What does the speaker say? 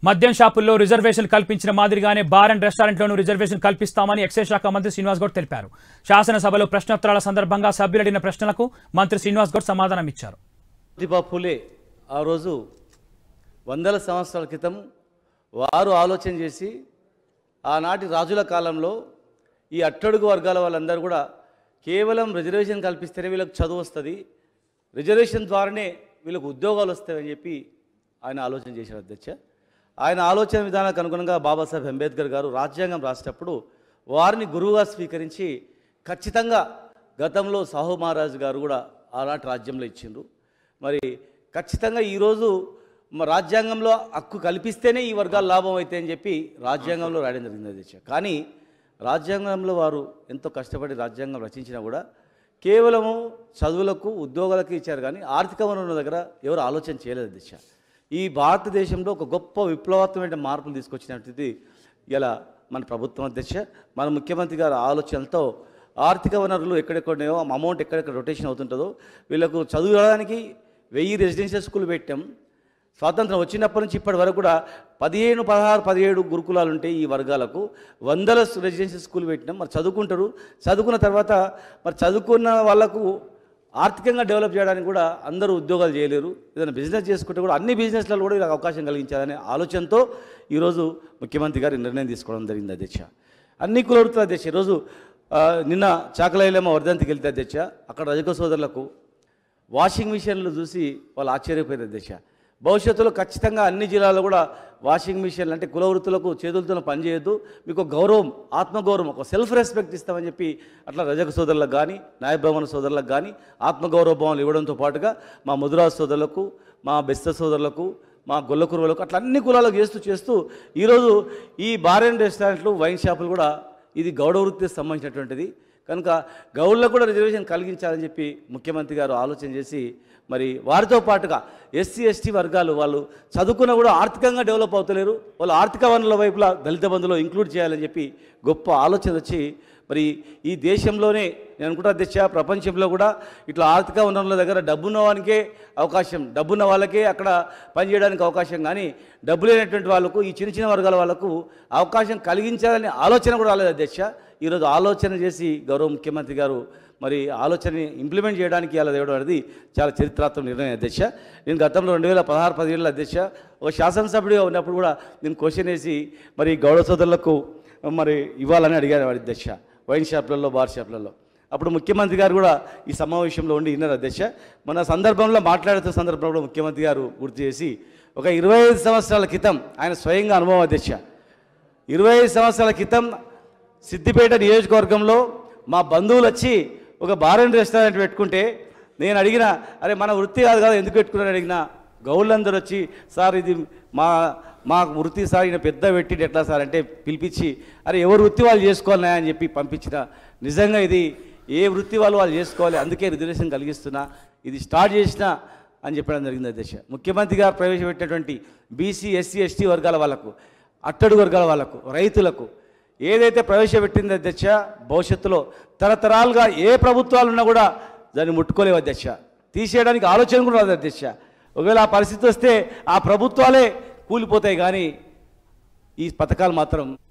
మద్యం షాపుల్లో రిజర్వేషన్ కల్పించిన మాదిరిగానే బార్ అండ్ రెస్టారెంట్లోనూ రిజర్వేషన్ కల్పిస్తామని ఎక్సైజ్ శాఖ మంత్రి శ్రీనివాస్ గౌడ్ తెలిపారు శాసనసభలో ప్రశ్నోత్తరాల సందర్భంగా సభ్యులు అడిగిన ప్రశ్నలకు మంత్రి శ్రీనివాస్ గౌడ్ సమాధానం ఇచ్చారు ప్రతిభా ఫులే ఆ రోజు వందల సంవత్సరాల క్రితం వారు ఆలోచన చేసి ఆనాటి రాజుల కాలంలో ఈ అట్టడుగు వర్గాల వాళ్ళందరూ కూడా కేవలం రిజర్వేషన్ కల్పిస్తేనే వీళ్ళకి చదువు వస్తుంది రిజర్వేషన్ ద్వారానే వీళ్ళకు ఉద్యోగాలు వస్తాయని చెప్పి ఆయన ఆలోచన చేశారు అధ్యక్ష ఆయన ఆలోచన విధానానికి అనుగుణంగా బాబాసాహెబ్ అంబేద్కర్ గారు రాజ్యాంగం రాసేటప్పుడు వారిని గురువుగా స్వీకరించి ఖచ్చితంగా గతంలో సాహు మహారాజు గారు కూడా ఆనాటి రాజ్యంలో ఇచ్చిండ్రు మరి ఖచ్చితంగా ఈరోజు మ- రాజ్యాంగంలో హక్కు కల్పిస్తేనే ఈ వర్గాలు లాభం అయితే అని చెప్పి రాజ్యాంగంలో రాయడం జరిగింది అధ్యక్ష కానీ రాజ్యాంగంలో వారు ఎంతో కష్టపడి రాజ్యాంగం రచించినా కూడా కేవలము చదువులకు ఉద్యోగాలకు ఇచ్చారు కానీ ఆర్థిక వనరుల దగ్గర ఎవరు ఆలోచన చేయలేదు అధ్యక్ష ఈ భారతదేశంలో ఒక గొప్ప విప్లవాత్మకమైన మార్పులు తీసుకొచ్చినటువంటిది ఇలా మన ప్రభుత్వం అధ్యక్ష మన ముఖ్యమంత్రి గారి ఆలోచనలతో ఆర్థిక వనరులు ఎక్కడెక్కడో అమౌంట్ ఎక్కడెక్కడ రొటేషన్ అవుతుంటుందో వీళ్ళకు చదువుకోవడానికి వెయ్యి రెసిడెన్షియల్ స్కూల్ పెట్టాం స్వాతంత్రం వచ్చినప్పటి నుంచి ఇప్పటి వరకు కూడా పదిహేను పదహారు పదిహేడు గురుకులాలు ఉంటాయి ఈ వర్గాలకు వందల రెసిడెన్షియల్ స్కూల్ పెట్టినాం మరి చదువుకుంటారు చదువుకున్న తర్వాత మరి చదువుకున్న వాళ్ళకు ఆర్థికంగా డెవలప్ చేయడానికి కూడా అందరూ ఉద్యోగాలు చేయలేరు ఏదైనా బిజినెస్ చేసుకుంటే కూడా అన్ని బిజినెస్లలో కూడా వీళ్ళకి అవకాశం కలిగించాలనే ఆలోచనతో ఈరోజు ముఖ్యమంత్రి గారు ఈ నిర్ణయం తీసుకోవడం జరిగింది అధ్యక్ష అన్ని కులవృత్తుల అధ్యక్ష ఈరోజు ఆ, నిన్న చాకలైలమ్మ వర్ధంతికి వెళ్తే అధ్యక్ష అక్కడ రజక సోదరులకు వాషింగ్ మిషన్లు చూసి వాళ్ళు ఆశ్చర్యపోయారు అధ్యక్ష భవిష్యత్తులో ఖచ్చితంగా అన్ని జిల్లాల్లో కూడా వాషింగ్ మిషన్లు అంటే కుల వృత్తులకు చేతులతో పనిచేయొద్దు మీకు ఒక గౌరవం ఆత్మగౌరవం ఒక సెల్ఫ్ రెస్పెక్ట్ ఇస్తామని చెప్పి అట్లా రజక సోదరులకు కానీ న్యాయభవన సోదరులకు కానీ ఆత్మగౌరవ భావాలు ఇవ్వడంతో పాటుగా మా ముదురాజు సోదరులకు మా బెస్త సోదరులకు మా గొల్ల కురువులకు అట్లా అన్ని కులాలకు చేస్తూ చేస్తూ ఈరోజు ఈ బార్ అండ్ రెస్టారెంట్లు వైన్ షాపులు కూడా ఇది గౌడ వృత్తికి సంబంధించినటువంటిది కనుక గౌడ్లకు కూడా రిజర్వేషన్ కలిగించాలని చెప్పి ముఖ్యమంత్రి గారు ఆలోచన చేసి మరి వారితో పాటుగా ఎస్సీ ఎస్టీ వర్గాలు వాళ్ళు చదువుకున్నా కూడా ఆర్థికంగా డెవలప్ అవుతలేరు వాళ్ళు ఆర్థిక వనరుల వైపులా దళిత బంధులో ఇంక్లూడ్ చేయాలని చెప్పి గొప్ప ఆలోచన వచ్చి మరి ఈ దేశంలోనే నేను అనుకుంటా అధ్యక్ష ప్రపంచంలో కూడా ఇట్లా ఆర్థిక వనరుల దగ్గర డబ్బున్న వానికే అవకాశం డబ్బున్న వాళ్ళకే అక్కడ పనిచేయడానికి అవకాశం కానీ డబ్బు లేనటువంటి వాళ్ళకు ఈ చిన్న చిన్న వర్గాల వాళ్ళకు అవకాశం కలిగించాలనే ఆలోచన కూడా రాలేదు అధ్యక్ష ఈరోజు ఆలోచన చేసి గౌరవ ముఖ్యమంత్రి గారు మరి ఆలోచనని ఇంప్లిమెంట్ చేయడానికి అలా తేవడం అనేది చాలా చరిత్రాత్మక నిర్ణయం అధ్యక్ష నేను గతంలో రెండు వేల పదహారు పదిహేడులో అధ్యక్ష ఒక శాసనసభ్యుడిగా ఉన్నప్పుడు కూడా నేను క్వశ్చన్ వేసి మరి గౌడ సోదరులకు మరి ఇవ్వాలని అడిగాను వాడి అధ్యక్ష వైన్ షాప్లలో బార్ షాప్లలో అప్పుడు ముఖ్యమంత్రి గారు కూడా ఈ సమావేశంలో ఉండి విన్నారు అధ్యక్ష మన సందర్భంలో మాట్లాడుతున్న సందర్భంలో కూడా ముఖ్యమంత్రి గారు గుర్తు చేసి ఒక ఇరవై ఐదు సంవత్సరాల క్రితం ఆయన స్వయంగా అనుభవం అధ్యక్ష ఇరవై ఐదు సంవత్సరాల క్రితం సిద్దిపేట నియోజకవర్గంలో మా బంధువులు వచ్చి ఒక బార్ అండ్ రెస్టారెంట్ పెట్టుకుంటే నేను అడిగిన అరే మన వృత్తి కాదు కదా ఎందుకు పెట్టుకున్నాను అడిగిన గౌళ్ళందరూ వచ్చి సార్ ఇది మా మా వృత్తి సార్ ఈయన పెద్ద పెట్టి ఎట్లా సార్ అంటే పిలిపించి అరే ఎవరు వృత్తి వాళ్ళు చేసుకోవాలన్నా అని చెప్పి పంపించిన నిజంగా ఇది ఏ వృత్తి వాళ్ళు వాళ్ళు చేసుకోవాలి అందుకే రిజర్వేషన్ కలిగిస్తున్నా ఇది స్టార్ట్ చేసిన అని చెప్పడం జరిగింది అధ్యక్ష ముఖ్యమంత్రి గారు ప్రవేశపెట్టినటువంటి బీసీ ఎస్సీ ఎస్టీ వర్గాల వాళ్ళకు అట్టడుగు వర్గాల వాళ్ళకు రైతులకు ఏదైతే ప్రవేశపెట్టింది అధ్యక్ష భవిష్యత్తులో తరతరాలుగా ఏ ప్రభుత్వాలు ఉన్నా కూడా దాన్ని ముట్టుకోలేవు అధ్యక్ష తీసేయడానికి ఆలోచన కూడా రాదు అధ్యక్ష ఒకవేళ ఆ పరిస్థితి వస్తే ఆ ప్రభుత్వాలే కూలిపోతాయి కానీ ఈ పథకాలు మాత్రం